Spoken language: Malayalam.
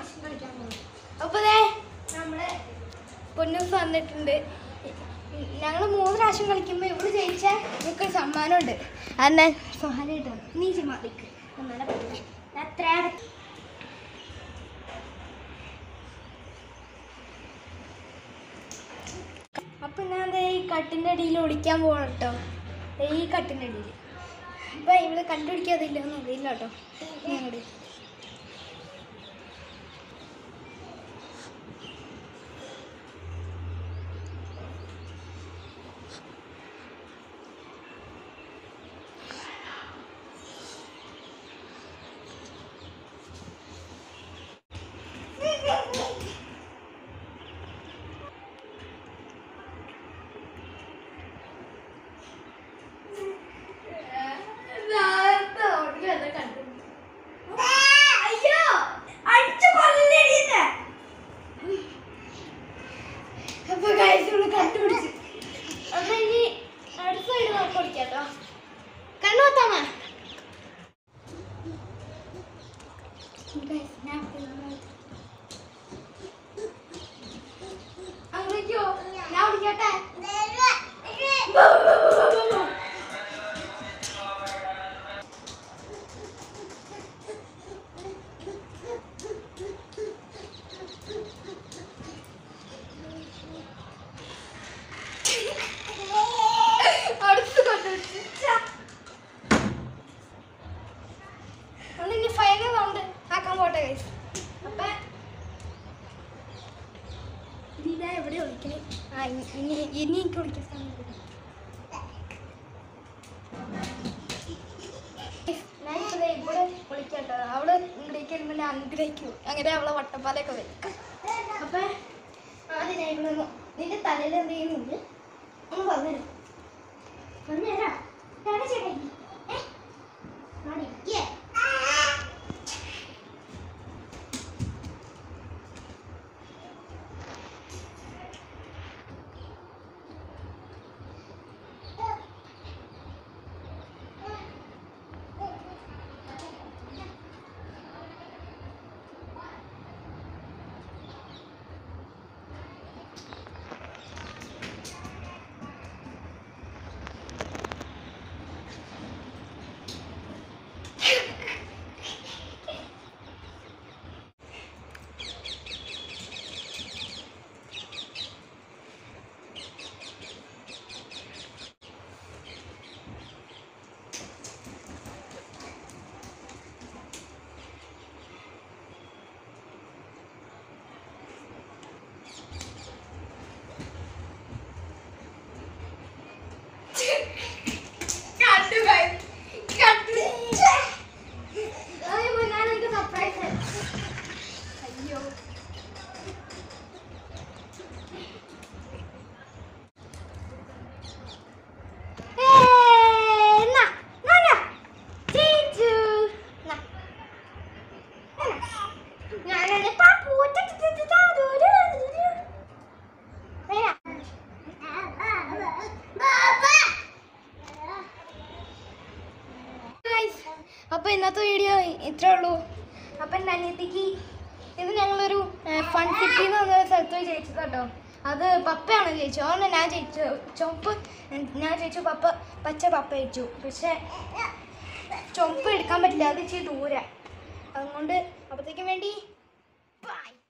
പ്രാവശ്യം കളിക്കാൻ പോകും അപ്പോൾ ദേ നമ്മുടെ പൊന്നൂസ് വന്നിട്ടുണ്ട് ഞങ്ങൾ മൂന്ന് പ്രാവശ്യം കളിക്കുമ്പോൾ ഇവള് ജയിച്ചാൽ നമുക്കൊരു സമ്മാനമുണ്ട് അന്നെ സഹായം കിട്ടും നീ ചിമാറിക്ക് ഒന്നല്ല അത്ര അപ്പം ഞാൻ ദേ ഈ കട്ടിൻ്റെ അടിയിൽ ഒളിക്കാൻ പോകണം കേട്ടോ ദേ ഈ കട്ടിൻ്റെ അടിയിൽ ഇപ്പം ഇവിടെ കണ്ടുപിടിക്കാതില്ലെന്ന് അറിയില്ല കേട്ടോ ഞങ്ങളുടെ അയ്യോ അടിച്ചു കൊല്ലടിയെന്നെ അപ്പൊ guys ഇവിടെ കണ്ടുപിടിച്ചു അപ്പൊ ഇനി അടുത്ത സൈഡ് നമുക്ക് ഓടിക്കാട്ടോ കണ്ണു നോത്താമ അങ്ങേക്കോ ഞാൻ ഓടിക്കട്ടെ അടുത്ത് കൊണ്ടുപിടിച്ചു ഇനി ഫൈനൽ റൗണ്ട് ആക്കാൻ പോട്ടെ ഗൈസ് അപ്പൊ ഇതാ എവിടെ വിളിക്കണേ ആ ഇനി ഇനി ഇനി എനിക്ക് വിളിക്കാൻ സമയം തരും. ഞാൻ ഇവിടെ ഇവിടെ വിളിക്കട്ടോ അവള് ഇങ്ങടേക്ക് വരുമ്പോൾ ഞാൻ അനുഗ്രഹിക്കും അങ്ങനെ അവളെ വട്ടപ്പാലൊക്കെ വരും അപ്പൊ ആദ്യം ഞാൻ ഇവിടെ നിന്ന് നിന്റെ തലയിൽ എന്ത് ചെയ്യുന്നുണ്ട് ഒന്ന് പറഞ്ഞുതരാം പറഞ്ഞുതരാം തല ചേട്ടായി ഏ ആടിക്കേ കണ്ടു guys. കണ്ടു. ഛെ. അയ്യോ, ഞാൻ എനിക്ക് surprise ആയി. അയ്യോ ഏയ്, നാ, നാ, നാ. ചീച്ചു. നാ. നാ. ഞാനാണ് പാപ്പു. ടി, ടി, ടി, ടി, ടാ, ദു, ദു, ദു, ദു. വരാം. Guys, അപ്പൊ ഇന്നത്തെ വീഡിയോ ഇത്രേ ഉള്ളൂ അപ്പൊ എൻ്റെ അനിയത്തിക്ക് ഇത് ഞങ്ങളൊരു ഫൺ സിറ്റി എന്ന് പറഞ്ഞ സ്ഥലത്ത് പോയി ജയിച്ചത് കേട്ടോ അത് പപ്പയാണ് ജയിച്ചത് അതുകൊണ്ട് ഞാൻ ജയിച്ചു ചുമപ്പ് ഞാൻ ജയിച്ചു പപ്പ പച്ച പപ്പ ജയിച്ചു പക്ഷെ ചുമപ്പ് എടുക്കാൻ പറ്റില്ല അത് ഇച്ചിരി ദൂരെ അതുകൊണ്ട് അപ്പത്തേക്കും വേണ്ടി ബൈ